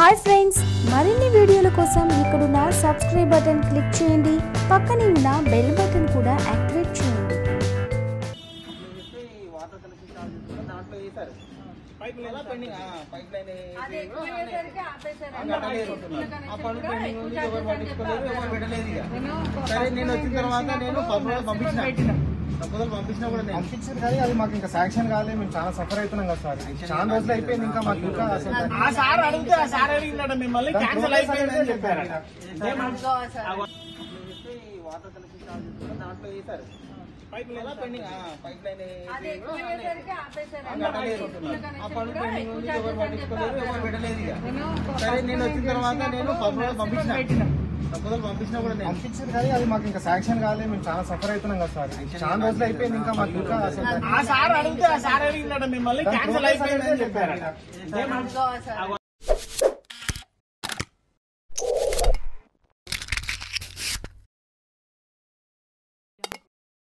Hi friends మరిన్ని వీడియోల కోసం ఇక్కడున్న సబ్స్క్రైబ్ బటన్ క్లిక్ చేయండి పక్కనే ఉన్న బెల్ బటన్ కూడా యాక్టివేట్ చేయండి చెప్పి వాటర్ కనెక్షన్ చార్జ్ తీసుకుని దాంట్లో వేశారు pipeline pending pipeline అదే ఎక్కువ అయ్యేసరికి ఆపేశారు. కట్టలేదు కనెక్షన్ ఆ పనులు కూడా పెండింగ్ ఎక్కువ ఉంది charges ఎవరు అని పట్టించుకోలేదు చెప్పారు. ఎవరు పెట్టలేదు ఇక నేను సరే నేను వచ్చిన తర్వాత నేను ప్రపోజల్ పంపించిన పెట్టినా. ప్రపోజల్ పంపించినా కూడా నేను పంపించారు కానీ అది మాకు ఇంకా శాంక్షన్ కాలేదు మేము చాలా సఫర్ అవుతున్నాం కదా సార్ చాలా రోజులు అయిపోయింది ఇంకా మాకు ఇంకా అసలు ఆ సార్ అడిగితే ఆ సార్ అడిగినాడు మిమ్మల్ని క్యాన్సిల్ అయిపోయిందని చెప్పారు దాంట్లో అసలు చెప్పి వాటర్ కనెక్షన్ చార్జ్ తీసుకుని దాంట్లో వేశారు pipeline pending pipeline అదే ఎక్కువ అయ్యేసరికి ఆపేశారు. కట్టలేదు కనెక్షన్ ఆ పనులు కూడా పెండింగ్ ఎక్కువ ఉంది charges ఎవరు అని పట్టించుకోలేదు చెప్పారు. ఎవరు పెట్టలేదు ఇక నేను సరే నేను వచ్చిన తర్వాత నేను ప్రపోజల్ పంపించిన పెట్టినా. ప్రపోజల్ పంపించినా కూడా నేను పంపించారు కానీ అది మాకు ఇంకా శాంక్షన్ కాలేదు మేము చాలా సఫర్ అవుతున్నాం కదా సార్ చాలా రోజులు అయిపోయింది ఇంకా మాకు ఇంకా అసలు ఆ సార్ అడిగితే ఆ సార్ అడిగినాడు మిమ్మల్ని క్యాన్సిల్ అయిపోయిందని చెప్పారు దాంట్లో అసలు